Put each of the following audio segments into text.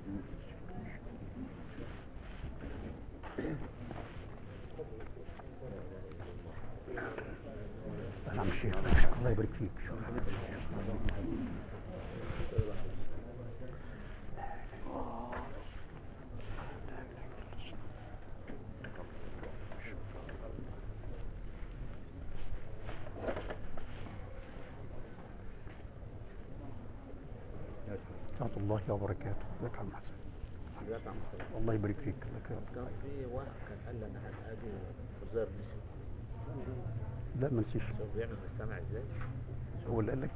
نعم الشيخ الله يبارك فيك ورحمة الله وبركاته لك عم حسن حضرتك عم حسن. الله يبارك فيك الله يكرمك كان في واحد كان قال لي انا هتقابل وزير نسي لا ما نسيش شوف بيعمل في السمع ازاي هو اللي قال لك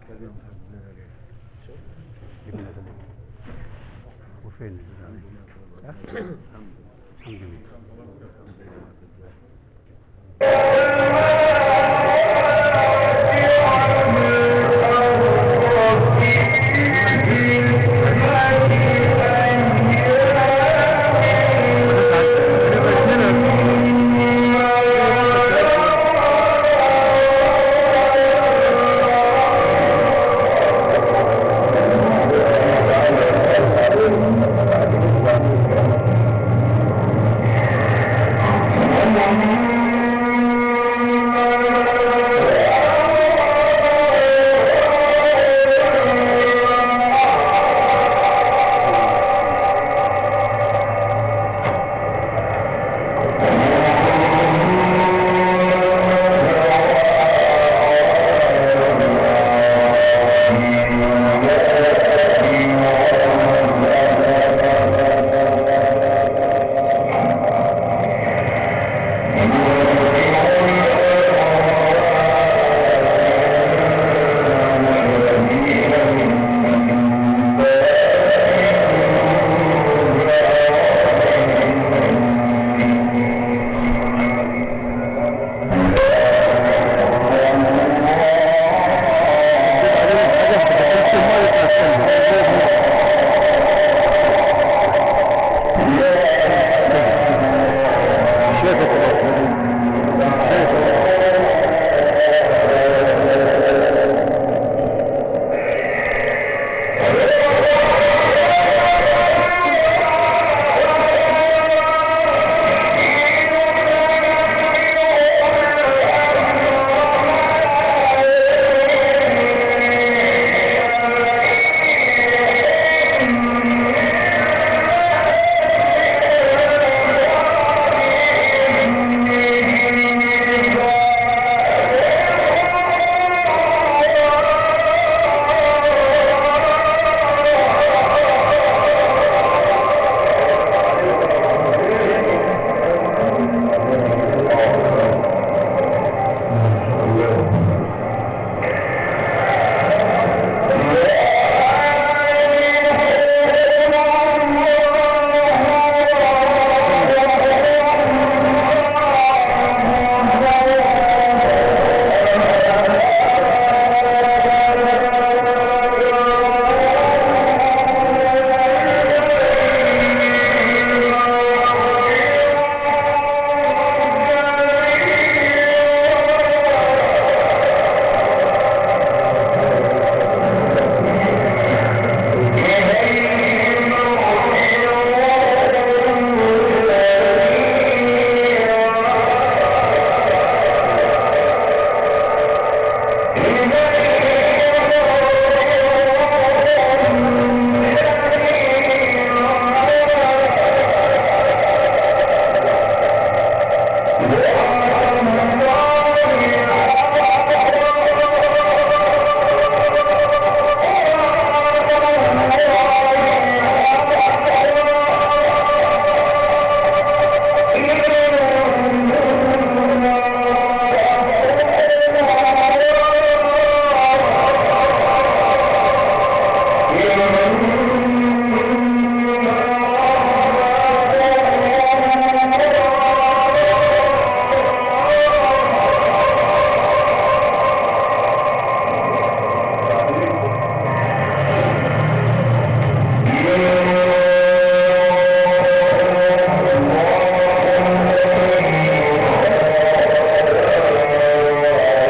شوف جبنا ده ليه؟ وفين ها؟ الحمد لله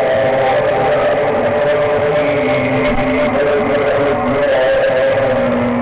Thank you.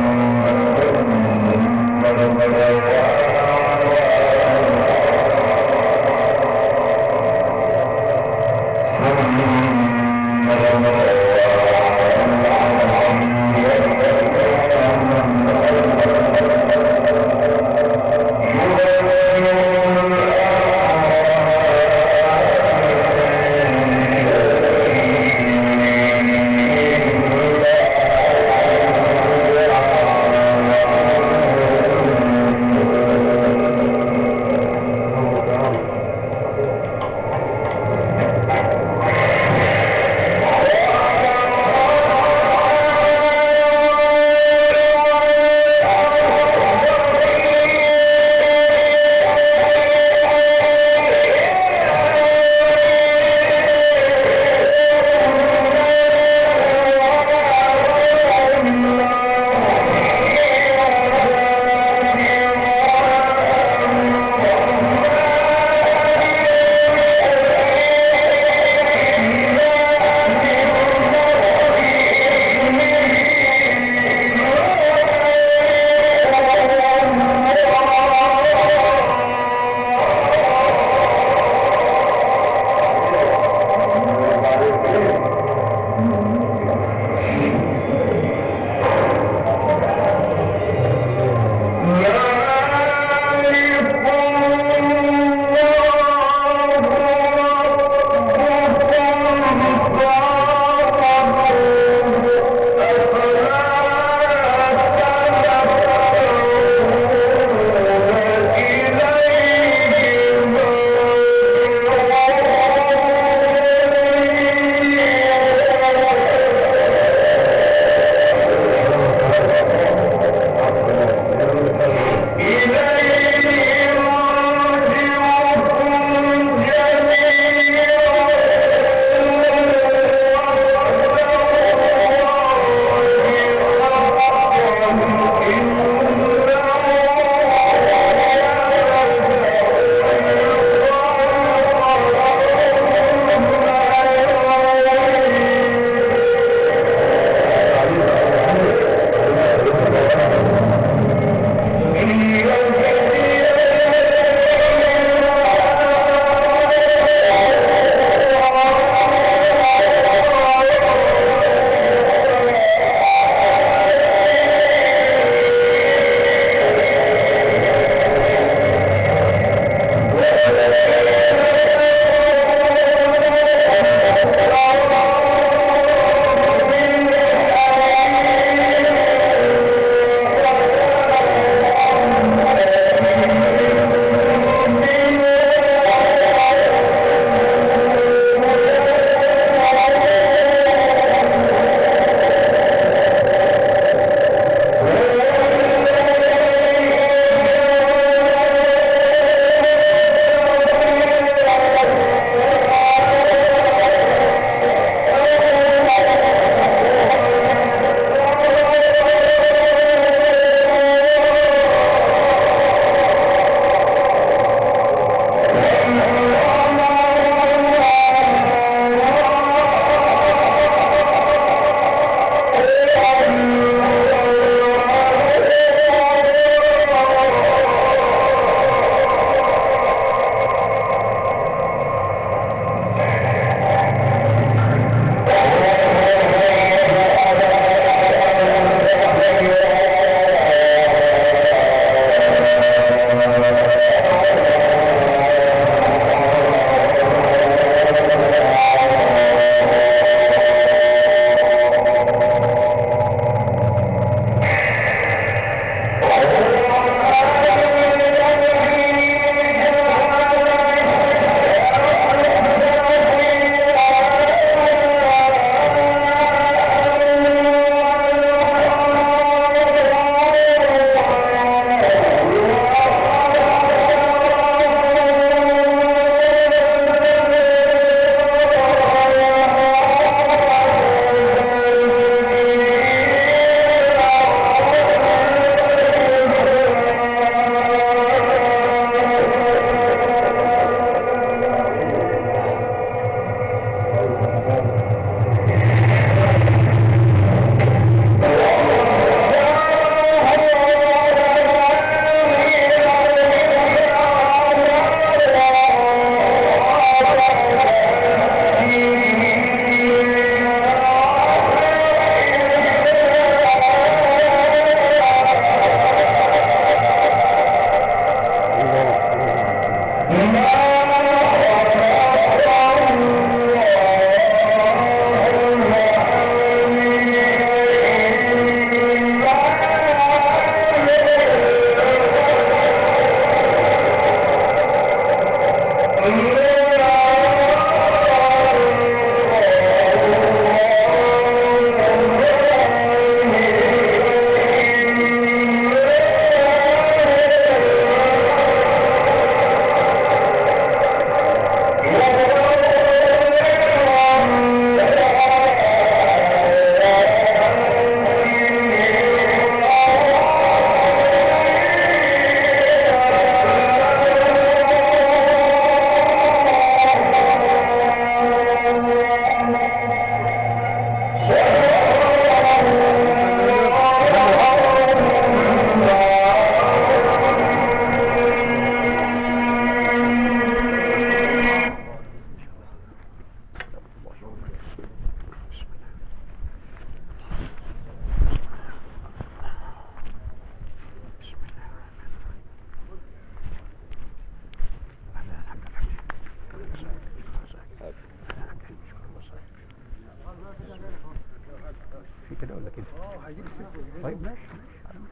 طيب ماشي ماشي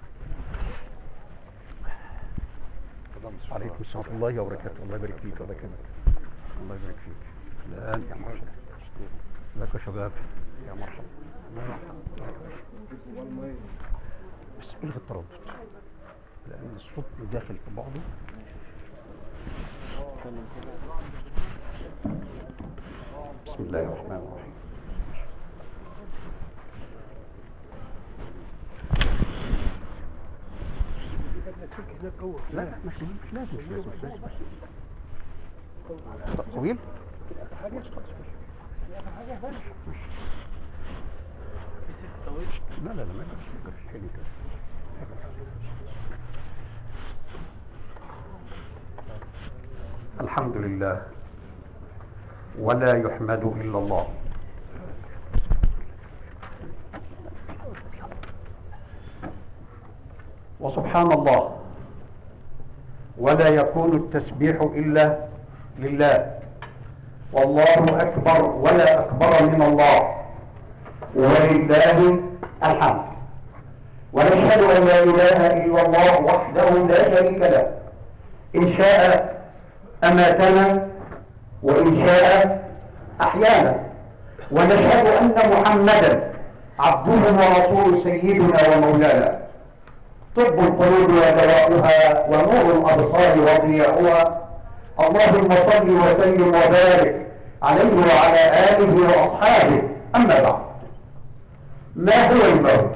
عليكم السلام ورحمة الله وبركاته الله يبارك فيك الله يكرمك الله يبارك فيك الآن يا مرحبا ازيك يا شباب يا مرحبا بس الغي التردد لأن الصوت داخل في بعضه بسم الله الرحمن الرحيم لا لا مش مش لازم مش لازم مش لازم طويل؟ لا لا لا ما يقدرش حلو كده الحمد لله ولا يحمد إلا الله وسبحان الله ولا يكون التسبيح إلا لله والله أكبر ولا أكبر من الله ولله الحمد ونشهد أن لا إله إلا الله وحده لا شريك له إن شاء أماتنا وإن شاء أحيانا ونشهد أن محمدا عبده ورسوله سيدنا ومولانا طب القلوب ودواؤها ونور الأبصار وضياؤها اللهم صل وسلم وبارك عليه وعلى آله وأصحابه أما بعد ما هو الموت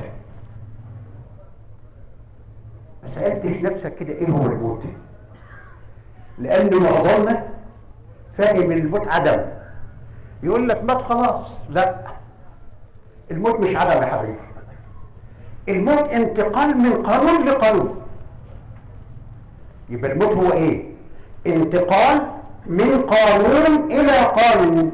ما سألتش نفسك كده إيه هو الموت لأن معظمنا فاهم الموت عدم يقول لك مات خلاص لا الموت مش عدم يا حبيبي الموت انتقال من قانون لقانون يبقى الموت هو ايه انتقال من قانون الى قانون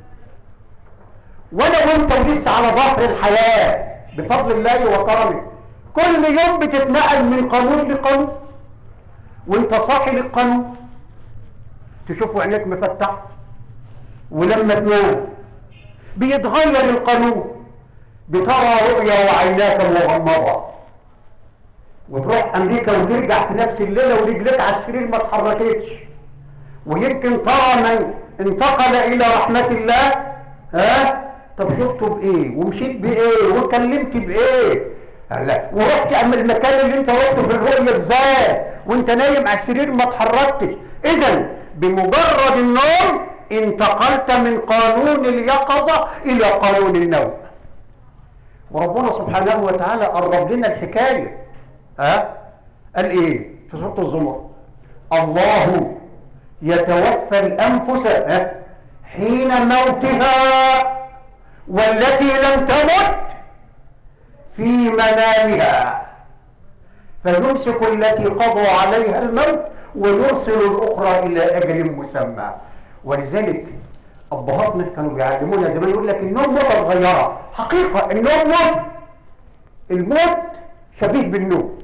ولو انت لسه على ظهر الحياة بفضل الله وكرمه كل يوم بتتنقل من قانون لقانون وانت صاحي للقانون تشوف عينيك مفتحة ولما تنام بيتغير القانون بترى رؤيا وعيناك مغمضة وتروح امريكا وترجع في نفس الليلة ورجلك على السرير ما اتحركتش ويمكن ترى من انتقل الى رحمة الله ها طب شفته بايه ومشيت بايه وكلمت بايه لا ورحت اما المكان اللي انت رحته في الرؤية ازاي وانت نايم على السرير ما اتحركتش اذا بمجرد النوم انتقلت من قانون اليقظة الى قانون النوم وربنا سبحانه وتعالى قرب لنا الحكاية ها قال ايه في سورة الزمر الله يتوفى الانفس ها حين موتها والتي لم تمت في منامها فيمسك التي قضى عليها الموت ويرسل الأخرى إلى أجل مسمى ولذلك أبهاتنا كانوا بيعلمونا زمان يقول لك النوم موتة صغيرة حقيقة النوم موت الموت شبيه بالنوم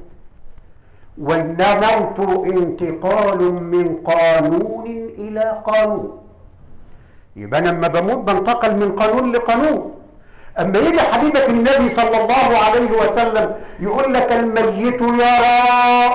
والموت انتقال من قانون إلى قانون يبقى أنا لما بموت بنتقل من قانون لقانون أما يجي حبيبك النبي صلى الله عليه وسلم يقول لك الميت يرى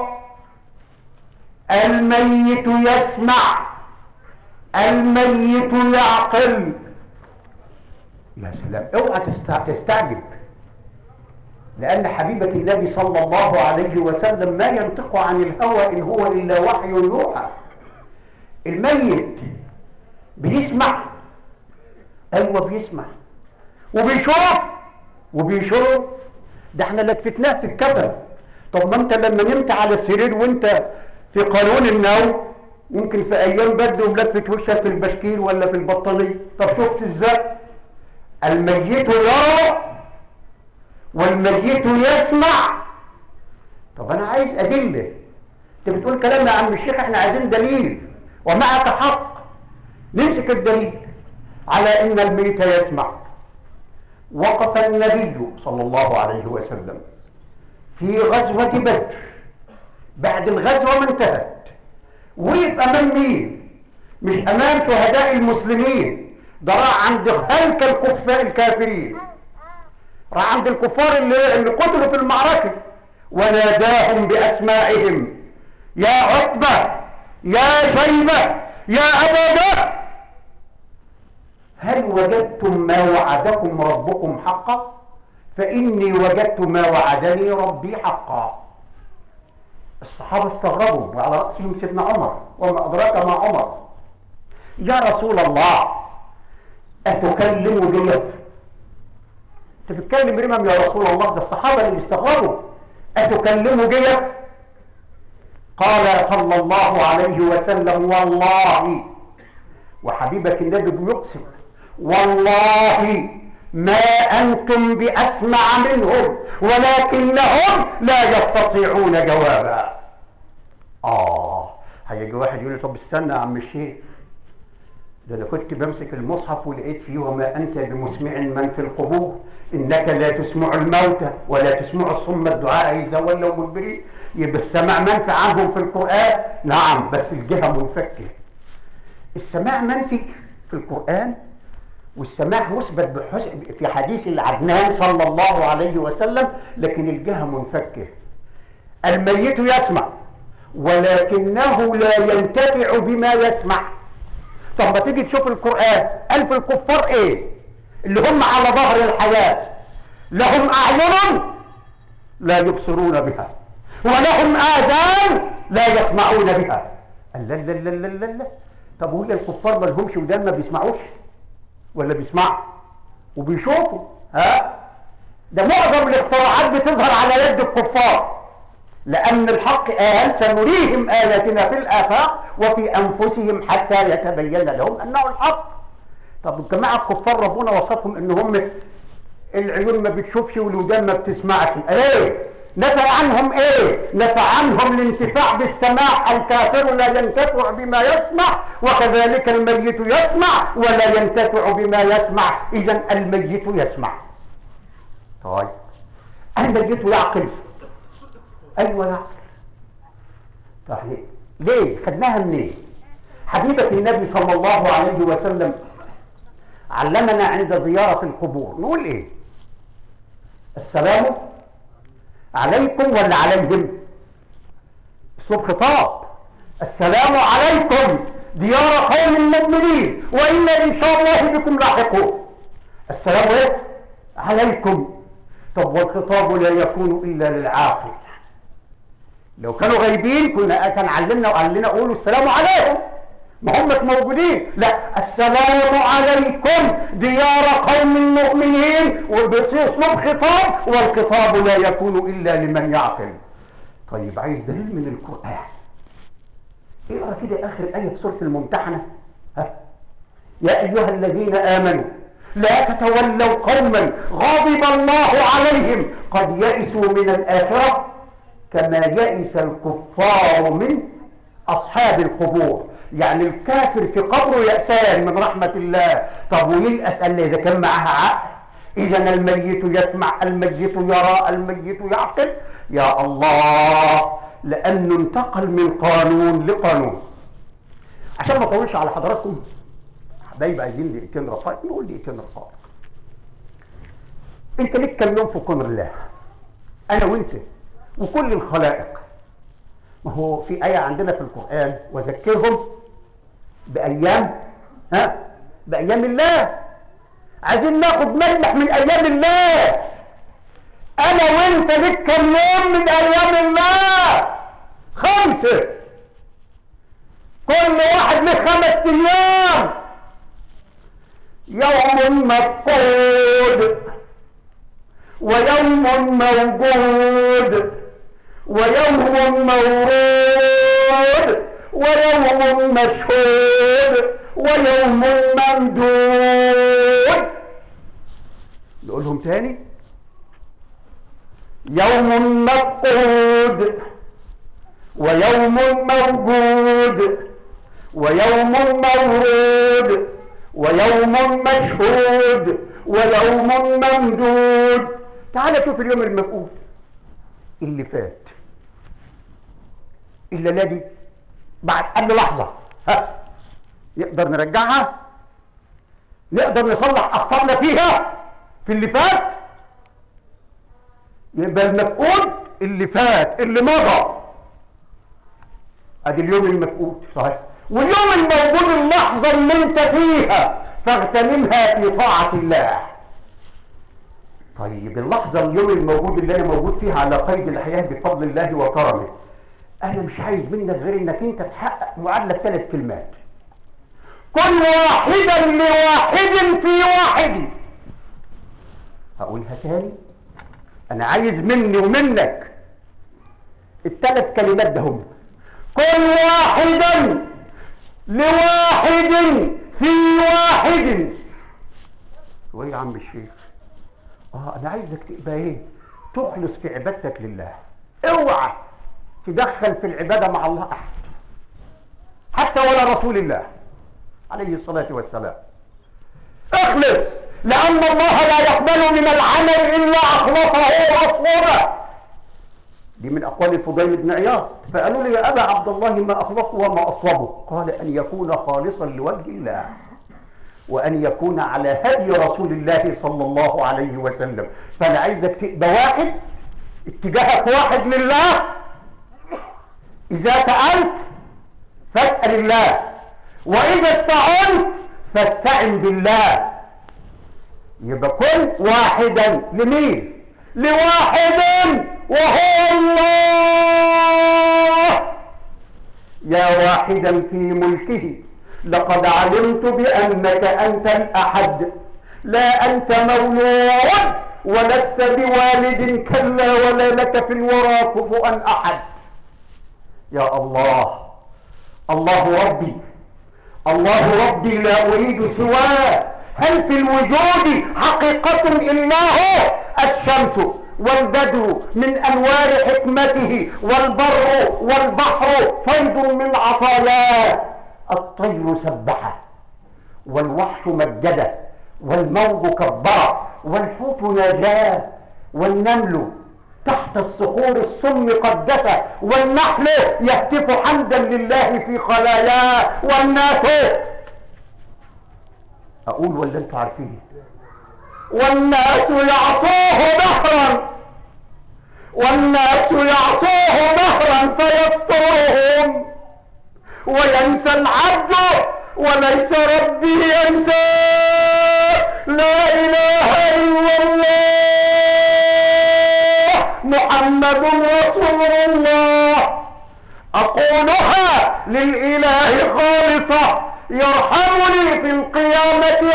الميت يسمع الميت يعقل يا سلام اوعى تستعجب لأن حبيبك النبي صلى الله عليه وسلم ما ينطق عن الهوى إن هو إلا وحي يوحى الميت بيسمع أيوة بيسمع وبيشوف وبيشوف ده احنا لفتناه في الكفن طب ما انت لما نمت على السرير وانت في قانون النوم ممكن في ايام برد وملفت وشك في البشكير ولا في البطانيه طب شفت ازاي الميت يرى والميت يسمع طب انا عايز ادله انت بتقول كلام يا عم الشيخ احنا عايزين دليل ومعك حق نمسك الدليل على ان الميت يسمع وقف النبي صلى الله عليه وسلم في غزوة بدر بعد الغزوة ما انتهت وقف امام مين مش امام شهداء المسلمين ده راح عند هلك الكفار الكافرين راح عند الكفار اللي, اللي قتلوا في المعركة وناداهم بأسمائهم يا عتبة يا شيبة يا أبا بكر هل وجدتم ما وعدكم ربكم حقا فإني وجدت ما وعدني ربي حقا الصحابة استغربوا وعلى رأسهم سيدنا عمر وما أدراك ما عمر يا رسول الله أتكلم جيد أنت بتتكلم رمم يا رسول الله ده الصحابة اللي استغربوا أتكلم جيد قال صلى الله عليه وسلم والله وحبيبك النبي بيقسم والله ما أنتم بأسمع منهم ولكنهم لا يستطيعون جوابا آه هيجي واحد يقول لي طب استنى يا عم الشيخ ده انا كنت بمسك المصحف ولقيت فيه وما انت بمسمع من في القبور انك لا تسمع الموتى ولا تسمع الصم الدعاء اذا ولوا مدبرين يبقى السماع منفي عنهم في القران نعم بس الجهه منفكه السماع منفي في القران والسماع مثبت بحس... في حديث العدنان صلى الله عليه وسلم لكن الجهه منفكه الميت يسمع ولكنه لا ينتفع بما يسمع طب ما تيجي تشوف القرآن قال في الكفار ايه اللي هم على ظهر الحياة لهم أعين لا يبصرون بها ولهم آذان لا يسمعون بها قال لا لا لا لا لا لا طب وهي الكفار ما لهمش ودان ما بيسمعوش ولا بيسمعوا وبيشوفوا ها ده معظم الاختراعات بتظهر على يد الكفار لأن الحق قال سنريهم آياتنا في الآفاق وفي أنفسهم حتى يتبين لهم أنه الحق طب الجماعة الكفار ربنا وصفهم إن هم العيون ما بتشوفش والودان ما بتسمعش ايه نفى عنهم ايه نفى عنهم الانتفاع بالسماع الكافر لا ينتفع بما يسمع وكذلك الميت يسمع ولا ينتفع بما يسمع اذا الميت يسمع طيب الميت يعقل ايوه يعقل طيب ليه خدناها منين حبيبة النبي صلى الله عليه وسلم علمنا عند زيارة القبور نقول ايه السلام عليكم ولا عليهم اسلوب خطاب السلام عليكم ديار قوم مؤمنين وانا ان شاء الله بكم لاحقون السلام ايه عليكم طب والخطاب لا يكون الا للعاقل لو كانوا غايبين كنا كان علمنا وقال لنا قولوا السلام عليهم ما هم مش موجودين لا السلام عليكم ديار قوم مؤمنين وباسلوب خطاب والخطاب لا يكون الا لمن يعقل طيب عايز دليل من القران اقرا كده اخر ايه في سوره الممتحنه ها يا ايها الذين امنوا لا تتولوا قوما غضب الله عليهم قد يئسوا من الاخره كما يئس الكفار من اصحاب القبور يعني الكافر في قبره يأسان من رحمة الله طب وييأس قال إذا كان معها عقل إذا الميت يسمع الميت يرى الميت يعقل يا الله لأنه انتقل من قانون لقانون عشان ما اطولش على حضراتكم حبايب عايزين دقيقتين رقائق نقول دقيقتين رقائق انت ليك كم يوم في كون الله انا وانت وكل الخلائق ما هو في آية عندنا في القرآن وذكرهم بأيام ها بأيام الله عايزين ناخد ملمح من أيام الله أنا وأنت لك كم يوم من أيام الله خمسة كل واحد له خمس أيام يوم مفقود ويوم موجود ويوم مورود ويوم مشهود ويوم ممدود نقولهم تاني يوم مفقود ويوم موجود ويوم مورود ويوم مشهود ويوم ممدود تعال شوف اليوم المفقود اللي فات الليله دي بعد قبل لحظه ها نقدر نرجعها نقدر نصلح اخطائنا فيها في اللي فات يبقى المفقود اللي فات اللي مضى ادي اليوم المفقود صحيح واليوم الموجود اللحظة اللي انت فيها فاغتنمها في طاعة الله طيب اللحظة اليوم الموجود اللي انا موجود فيها على قيد الحياة بفضل الله وكرمه انا مش عايز منك غير انك انت تحقق معادلة ثلاث كلمات كن واحدا لواحد في واحد هقولها تاني انا عايز مني ومنك الثلاث كلمات ده هم كن واحدا لواحد في واحد وايه يا عم الشيخ اه انا عايزك تبقى ايه تخلص في عبادتك لله اوعى تدخل في العبادة مع الله احد حتى ولا رسول الله عليه الصلاة والسلام اخلص لأن الله لا يقبل من العمل إلا أخلصه وأصوبه دي من أقوال الفضيل بن عياض فقالوا لي يا أبا عبد الله ما أخلصه وما أصوبه قال أن يكون خالصا لوجه الله وأن يكون على هدي رسول الله صلى الله عليه وسلم فأنا عايزك تبقى واحد اتجاهك واحد لله إذا سألت فاسأل الله وإذا استعنت فاستعن بالله يبقى كن واحدا لمين لواحد وهو الله يا واحدا في ملكه لقد علمت بأنك أنت الأحد لا أنت مولود ولست بوالد كلا ولا لك في الورى كفؤا أحد يا الله الله ربي الله ربي لا أريد سواه هل في الوجود حقيقة إلا هو الشمس والبدر من أنوار حكمته والبر والبحر فيض من عطاياه الطير سبحه والوحش مجده والموج كبره والحوت نجاه والنمل تحت الصخور السم قدسه والنحل يهتف حمدا لله في خلاياه والناس اقول ولا انتوا عارفين والناس يعصوه دهرا والناس يعصوه دهرا فيسترهم وينسى العبد وليس ربي ينسى لا اله الا الله محمد رسول الله اقولها للاله خالصه يرحمني في القيامة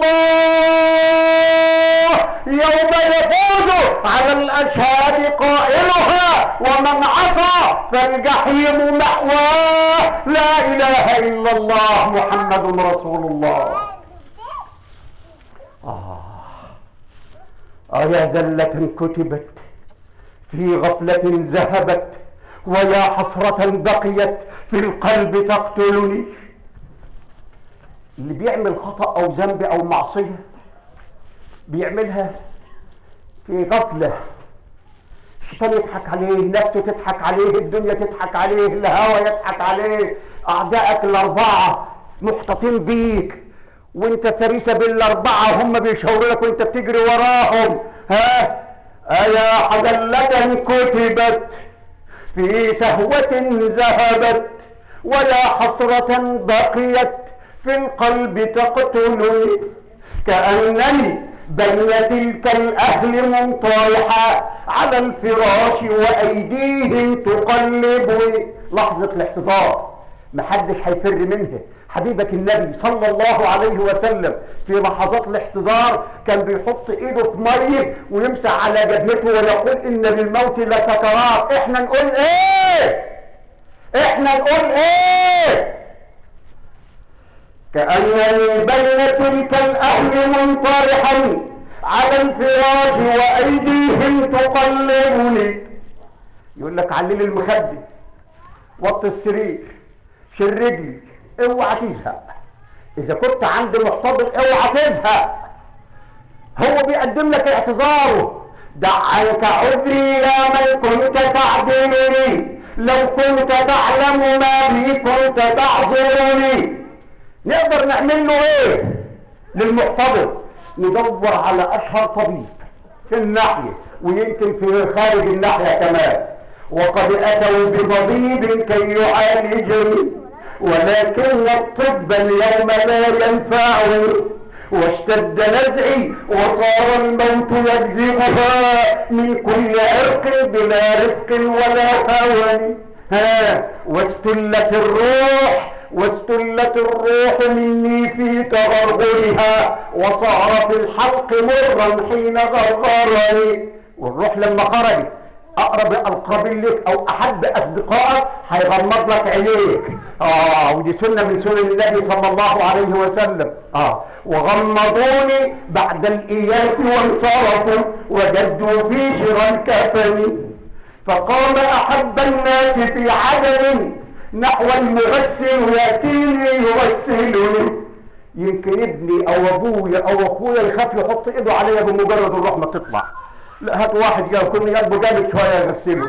الله يوم يفوز على الأشهاد قائلها ومن عصى فالجحيم مأواه لا إله إلا الله محمد رسول الله آه آه يا زلة كتبت في غفلة ذهبت ويا حسرة بقيت في القلب تقتلني اللي بيعمل خطأ أو ذنب أو معصية بيعملها في غفلة الشيطان يضحك عليه نفسه تضحك عليه الدنيا تضحك عليه الهوى يضحك عليه أعدائك الأربعة محتطين بيك وانت فريسة بالأربعة هم بيشاوروا لك وانت بتجري وراهم ها أيا حدلة كتبت في سهوة ذهبت ويا حسرة بقيت في القلب تقتلني كأنني بين تلك الأهل منطرحة على الفراش وأيديهم تقلبني لحظة الاحتضار محدش هيفر منها حبيبك النبي صلى الله عليه وسلم في لحظات الاحتضار كان بيحط ايده في ميه ويمسح على جبهته ويقول ان للموت لسكرات احنا نقول ايه احنا نقول ايه كأنني بين تلك الأهل منطرحا على الفراش وأيديهم تقلبني يقول لك علل المخدة وطي السرير شيل رجلي اوعى تزهق اذا كنت عند محتضر اوعى تزهق هو بيقدم لك اعتذاره دع عنك عذري يا من كنت تعذرني لو كنت تعلم ما بي كنت تعذرني نقدر نعمل له ايه للمحتضر ندور على اشهر طبيب في الناحيه ويمكن في خارج الناحية كمان وقد أتوا بطبيب كي يعالجني ولكن الطب اليوم لا ينفعني واشتد نزعي وصار الموت يجزمها من كل عرق بلا رفق ولا هوى ها واستلت الروح واستلت الروح مني في تغرغرها وصار في الحلق مرا حين غرغرني والروح لما خرجت اقرب القرب لك او احب اصدقائك هيغمض لك عينيك اه ودي سنه من سنن النبي صلى الله عليه وسلم اه وغمضوني بعد الاياس وانصرفوا وجدوا في شرى الكفن فقام احب الناس في عدد نحو المغسل ياتيني يغسلني يمكن ابني او ابويا او اخويا يخاف يحط ايده عليا بمجرد الروح ما تطلع لا هات واحد يكون قلبه جامد شويه يغسله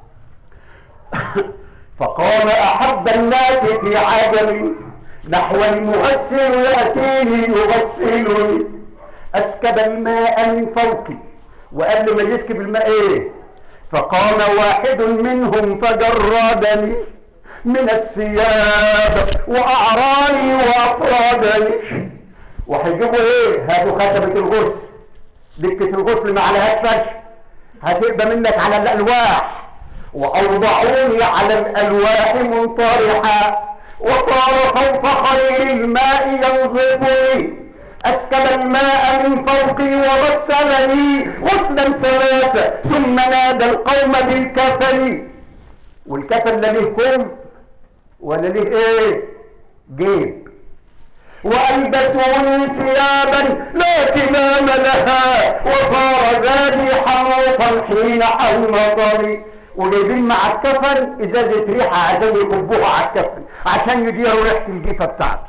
فقام احب الناس في عجل نحو المغسل ياتيني يغسلني اسكب الماء من فوقي وقبل ما يسكب الماء ايه فقام واحد منهم فجردني من الثياب واعراني وافرادني وهيجيبوا ايه هاتوا خشبه الغسل دكة الغسل ما عليهاش فرش هتبقى منك على الألواح وأوضعوني على الألواح منطرحا وصار صوت خير الماء ينظفني أسكب الماء من فوقي وغسلني غسلا ثلاثة ثم نادى القوم بالكفن والكفن لا ليه كم ولا ليه ايه جيب وألبسوني ثيابا لا كمام لها وصار زادي حروقا حين حلمطني وجايبين مع الكفن ازازة ريحة عشان يكبوها على الكفن عشان يديروا ريحة الجيفة بتاعتي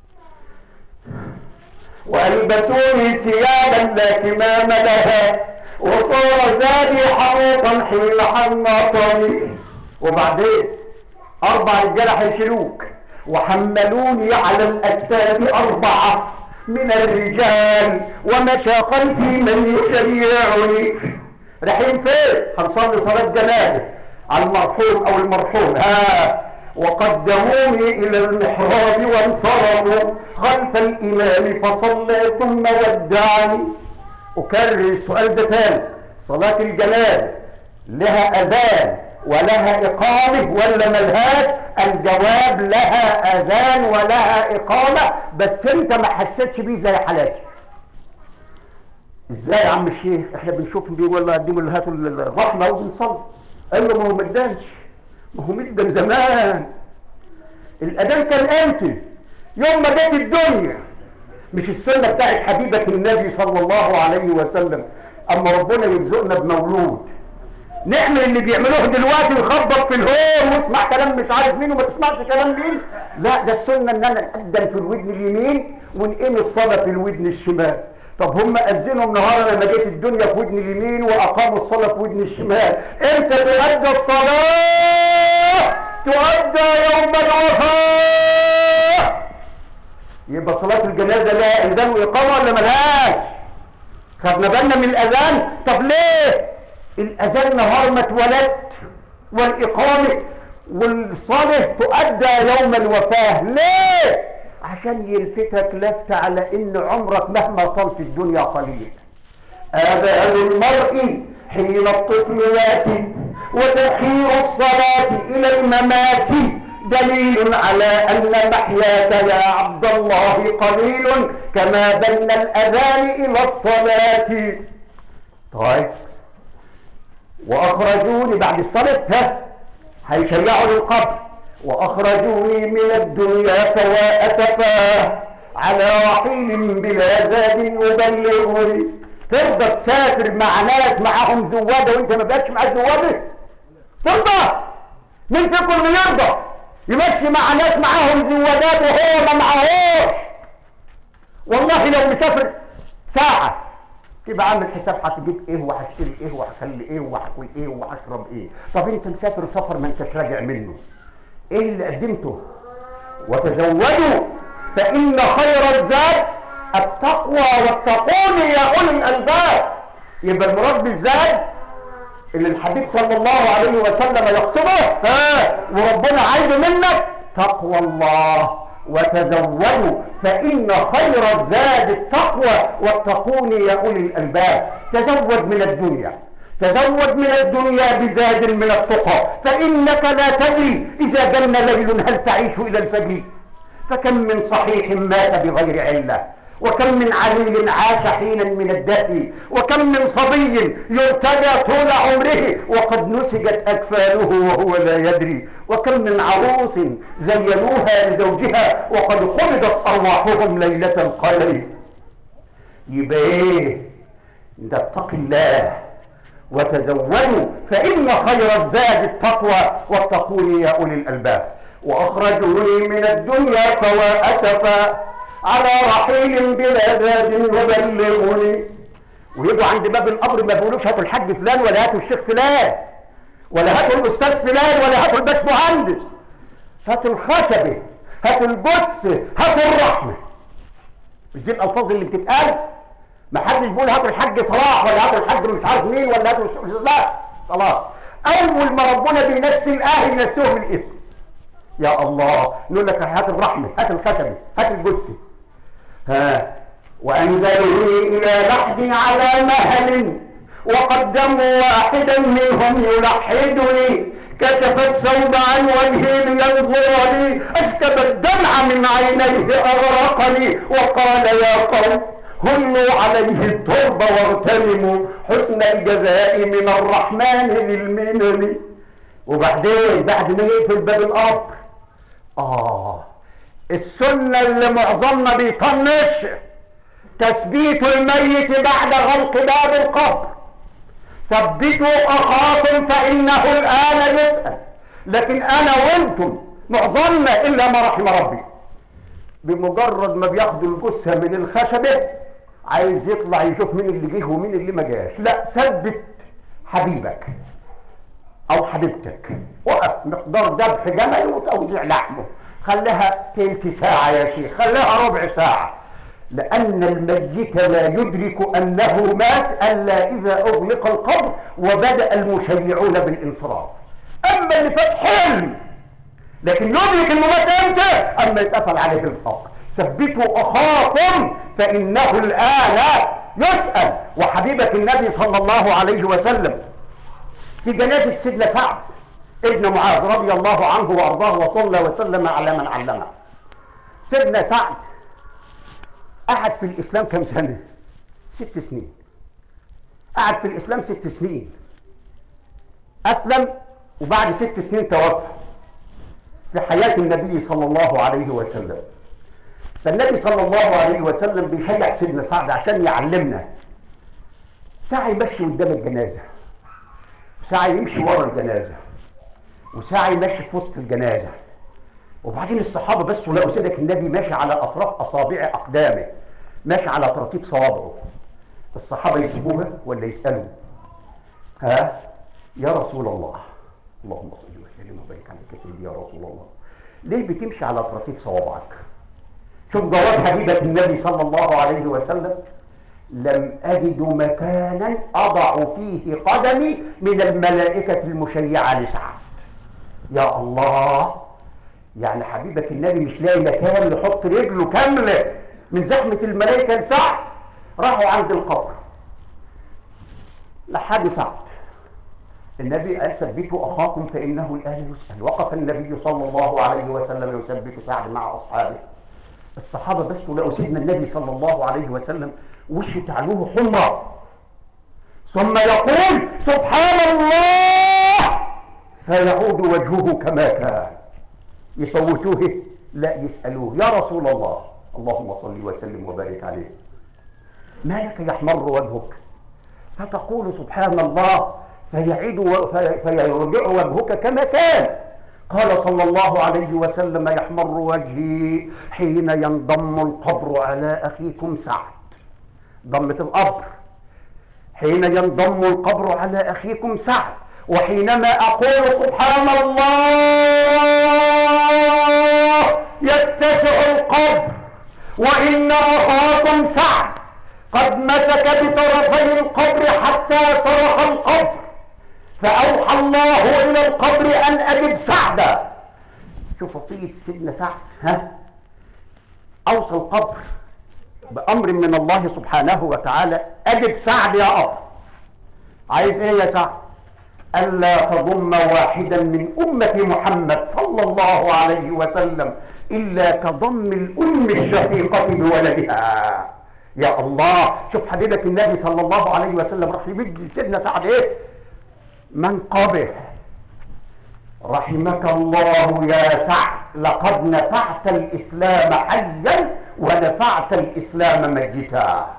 وألبسوني ثيابا لا كمام لها وصار زادي حروقا حين حلمطني وبعدين أربع رجالة هيشيلوك وحملوني على الأكتاف أربعة من الرجال ومشى خلفي من يشيعني رايحين فين؟ هنصلي صلاة جنازة على المرحوم أو المرحوم ها وقدموني إلى المحراب وانصرفوا خلف الإمام فصلى ثم ودعني أكرر السؤال ده تاني صلاة الجنازة لها أذان ولها إقامة ولا ملهاش الجواب لها أذان ولها إقامة بس أنت ما حسيتش بيه زي حالاتي ازاي يا عم الشيخ احنا بنشوف بيقول الله قدموا له هاتوا الرحمه وبنصلي قال له ما هو ما ادانش ما هو مدن زمان الاذان كان امتى يوم ما جت الدنيا مش السنه بتاعت حبيبه النبي صلى الله عليه وسلم اما ربنا يرزقنا بمولود نعمل اللي بيعملوه دلوقتي ويخبط في الهون واسمع كلام مش عارف مين وما تسمعش كلام مين لا ده السنه ان انا اقدم في الودن اليمين ونقيم الصلاه في الودن الشمال طب هم اذنوا النهارده لما جت الدنيا في ودن اليمين واقاموا الصلاه في ودن الشمال امتى تؤدى الصلاه تؤدى يوم الوفاه يبقى صلاه الجنازه لها اذان واقامه ولا ملهاش خدنا بالنا من الاذان طب ليه الاذان نهار ما اتولدت والاقامه والصلاه تؤدى يوم الوفاه ليه عشان يلفتك لفت على ان عمرك مهما طال في الدنيا قليل آذان المرء حين الطفل ياتي وتأخير الصلاة إلى الممات دليل على أن محياك يا عبد الله قليل كما بن الأذان إلى الصلاة طيب وأخرجوني بعد الصلاة ها هيشيعوا للقبر وأخرجوني من الدنيا فوا أسفا على رحيل بلا زاد يبلغني ترضى تسافر مع ناس معاهم زواده وانت ما بقتش معاك زواده ترضى مين فيكم اللي يرضى يمشي مع ناس معاهم زوادات وهو ما معاهوش والله لو مسافر ساعة تبقى عامل حساب هتجيب ايه وهشتري ايه وهخلي ايه وهاكل ايه وهشرب ايه طب انت مسافر سفر ما انتش راجع منه ايه اللي قدمته وتزودوا فان خير الزاد التقوى واتقون يا اولي الالباب يبقى المراد بالزاد اللي الحبيب صلى الله عليه وسلم يقصده ها وربنا عايزه منك تقوى الله وتزودوا فإن خير الزاد التقوى واتقون يا أولي الألباب تزود من الدنيا تزود من الدنيا بزاد من التقى فإنك لا تدري إذا جن ليل هل تعيش إلى الفجر فكم من صحيح مات بغير علة وكم من عليل عاش حينا من الدهر وكم من صبي يرتجى طول عمره وقد نسجت أكفانه وهو لا يدري وكم من عروس زينوها لزوجها وقد قبضت أرواحهم ليلة القدر يبقى ايه ده اتق الله وتزودوا فإن خير الزاد التقوى واتقوني يا أولي الألباب وأخرجوني من الدنيا فوا أسفا على رحيل بلا زاد يبلغني ويجوا عند باب القبر ما بيقولوش هاتوا الحاج فلان ولا هاتوا الشيخ فلان ولا هاتوا الأستاذ فلان ولا هاتوا الباش مهندس هاتوا الخشبة هاتوا الجثة هاتوا الرحمة مش دي الألفاظ اللي بتتقال ما حدش بيقول هاتوا الحاج صلاح ولا هاتوا الحاج مش عارف مين ولا هاتوا لا خلاص اول ما ربنا بينسي الاهل ينسوه الاسم يا الله نقول لك هات الرحمه هات الختم هات الجثه ها وانزلوني الى لحد على مهل وقدموا واحدا منهم يلحدني كشف الثوب عن وجهي لينظر لي اسكب الدمع من عينيه اغرقني وقال يا قوم هلوا عليه الترب واغتنموا حسن الجزاء من الرحمن للمنن وبعدين بعد ما يقفل باب القبر اه السنة اللي معظمنا بيطنش تثبيت الميت بعد غلق باب القبر ثبتوا اخاكم فانه الان يسأل لكن انا وانتم معظمنا الا ما رحم ربي بمجرد ما بياخدوا الجثه من الخشبه عايز يطلع يشوف مين اللي جه ومين اللي ما جاش لا ثبت حبيبك او حبيبتك وقف مقدار ذبح جمل وتوزيع لحمه خليها تلت ساعة يا شيخ خليها ربع ساعة لأن الميت لا يدرك أنه مات ألا إذا أغلق القبر وبدأ المشيعون بالانصراف أما اللي فات حلم لكن يدرك انه مات امتى اما يتقفل عليه القبر ثبتوا اخاكم فانه الان يسال وحبيبه النبي صلى الله عليه وسلم في جنازه سيدنا سعد ابن معاذ رضي الله عنه وارضاه وصلى وسلم على من علمه سيدنا سعد قعد في الاسلام كم سنه ست سنين قعد في الاسلام ست سنين اسلم وبعد ست سنين توفى في حياة النبي صلى الله عليه وسلم فالنبي صلى الله عليه وسلم بيشجع سيدنا سعد عشان يعلمنا ساعة يمشي قدام الجنازة وساعة يمشي ورا الجنازة وساعة يمشي في وسط الجنازة وبعدين الصحابة بس لقوا سيدك النبي ماشي على أطراف أصابع أقدامه ماشي على طراطيف صوابعه الصحابة يسيبوها ولا يسألوا ها يا رسول الله اللهم صل وسلم وبارك عليك سيدي يا رسول الله ليه بتمشي على طراطيف صوابعك شوف جواب حبيبة النبي صلى الله عليه وسلم لم أجد مكانا أضع فيه قدمي من الملائكة المشيعة لسعد يا الله يعني حبيبة النبي مش لاقي مكان يحط رجله كاملة من زحمة الملائكة لسعد راحوا عند القبر لحد سعد النبي قال ثبتوا اخاكم فانه الان يسال وقف النبي صلى الله عليه وسلم يثبت سعد مع اصحابه الصحابه بس لقوا سيدنا النبي صلى الله عليه وسلم وشه تعلوه حمى ثم يقول سبحان الله فيعود وجهه كما كان يفوتوه لا يسالوه يا رسول الله اللهم صل وسلم وبارك عليه ما لك يحمر وجهك فتقول سبحان الله فيعيد و... في... فيرجع وجهك كما كان قال صلى الله عليه وسلم يحمر وجهي حين ينضم القبر على اخيكم سعد ضمة القبر حين ينضم القبر على اخيكم سعد وحينما اقول سبحان الله يتسع القبر وان اخاكم سعد قد مسك بطرفي القبر حتى صرخ القبر فأوحى الله إلى القبر أن أجب سعدا شوف وصية سيدنا سعد ها أوصى القبر بأمر من الله سبحانه وتعالى أجب سعد يا قبر عايز إيه يا سعد ألا تضم واحدا من أمة محمد صلى الله عليه وسلم إلا كضم الأم الشقيقة بولدها يا الله شوف حبيبك النبي صلى الله عليه وسلم راح يمد سيدنا سعد ايه منقبه رحمك الله يا سعد لقد نفعت الإسلام حيا ونفعت الإسلام ميتا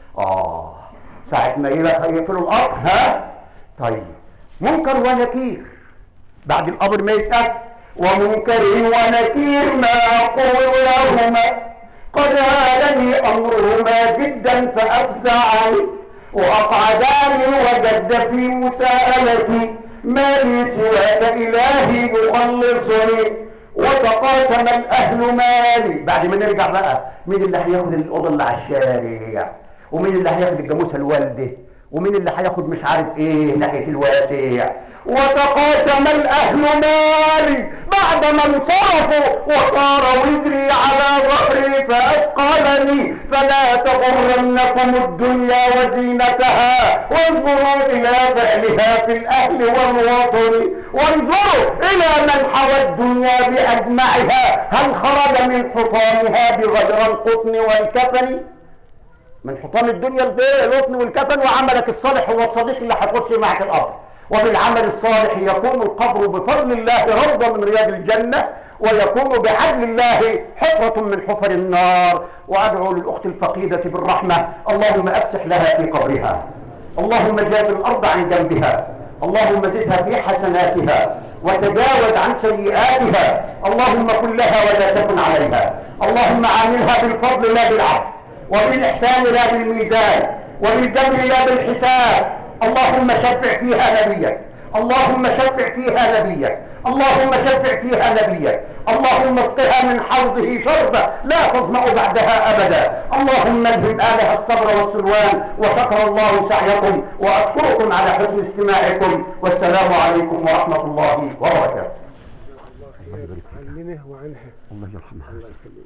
آه ساعة ما يقفلوا الأرض ها طيب منكر ونكير بعد الأمر ما يتأكد ومنكر ونكير ما أقول لهما قد هالني أمرهما جدا فأفزعني وأقعداني وجد في مساءلتي ما لي سواك إلهي يخلصني وتقاسم الأهل مالي بعد ما نرجع بقى مين اللي هياخد الأوضة اللي على الشارع ومين اللي هياخد الجاموسة الوالده ومين اللي هياخد مش عارف ايه ناحيه الواسع وتقاسم الاهل مالي بعد ما انصرفوا وصار وزري على ظهري فاثقلني فلا تغرنكم الدنيا وزينتها وانظروا الى فعلها في الاهل والوطن وانظروا الى من حوى الدنيا باجمعها هل خرج من حطامها بغير القطن والكفن من حطام الدنيا القطن والكفن وعملك الصالح هو الصديق اللي هيخش معك القبر وبالعمل الصالح يكون القبر بفضل الله روضه من رياض الجنه ويكون بعدل الله حفرة من حفر النار وأدعو للأخت الفقيدة بالرحمة اللهم أفسح لها في قبرها اللهم جاز الأرض عن جنبها اللهم زدها في حسناتها وتجاوز عن سيئاتها اللهم كن لها ولا تكن عليها اللهم عاملها بالفضل لا بالعفو وبالإحسان لا بالميزان وبالجبر لا بالحساب اللهم شفع فيها نبيك اللهم شفع فيها نبيك اللهم شفع فيها نبيك اللهم اسقها من حوضه شربا لا تظمأ بعدها أبدا اللهم الهم آلها الصبر والسلوان وشكر الله سعيكم وأشكركم على حسن استماعكم والسلام عليكم ورحمة الله وبركاته الله خير عننا وعنها الله يرحمها الله يخليك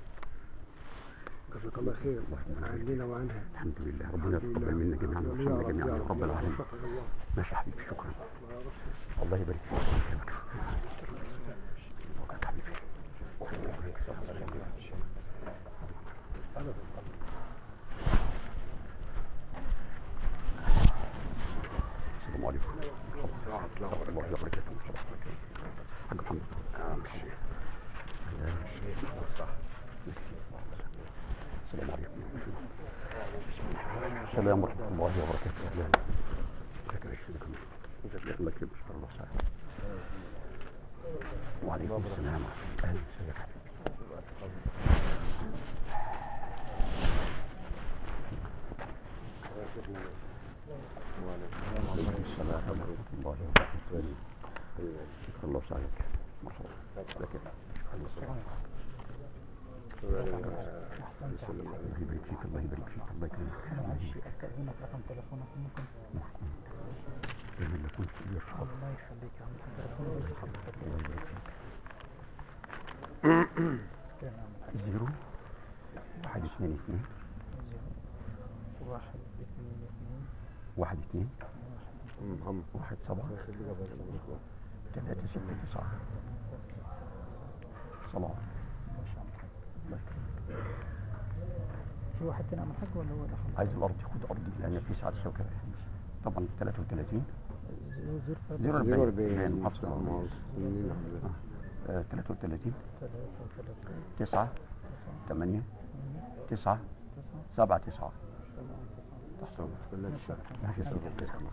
جزاك الله خير عننا وعنها الحمد لله ربنا يتقبل منا جميعا ويرحمنا جميعا يا رب العالمين وفقك الله ماشي يا حبيبي شكرا الله يبارك فيك ويكرمك حبيبي السلام عليكم ورحمة الله وبركاته حاج محمد السلام عليكم السلام ورحمة الله وبركاته أهلا شكرا لكم الله يكرمك إن شاء الله سعيد وعليكم السلام أهلا وسهلا وعليكم السلام ورحمة الله وبركاته شكرا الله سعيك مرحبا لك الله يبارك فيك الله يبارك فيك الله يكرمك استاذنك رقم تليفونك ممكن جميل لكم في الشهر الله يخليك يا عم الحاج حضرتك الله يبارك فيك تمام زيرو واحد اثنين اثنين واحد اثنين اثنين واحد اثنين محمد واحد سبعة ثلاثة ستة تسعة صلاة الله يكرمك في واحد تاني عم الحاج ولا هو ده خلاص؟ عايز الأرض خد أرضي لأن في سعر الشوكة طبعا 33 زيرو زيرو ثلاثة زيرو زيرو أربعين أربعين يعني محافظة معاذ. منين حضرتك؟ آه، 33 ثلاثة وثلاثين تسعة تسعة 8 ثمانية تسعة تسعة سبعة تسعة سبعة تسعة تحصل خلاك ماشي يا سيدي تسلم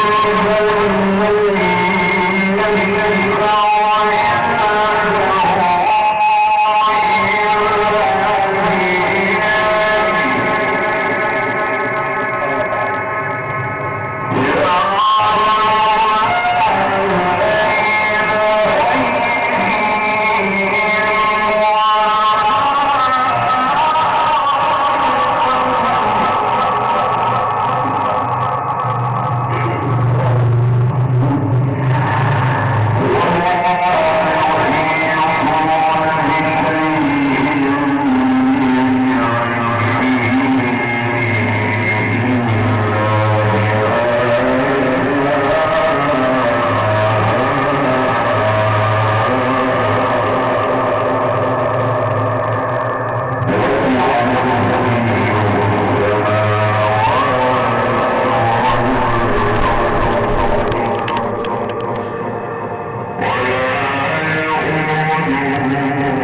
Thank you.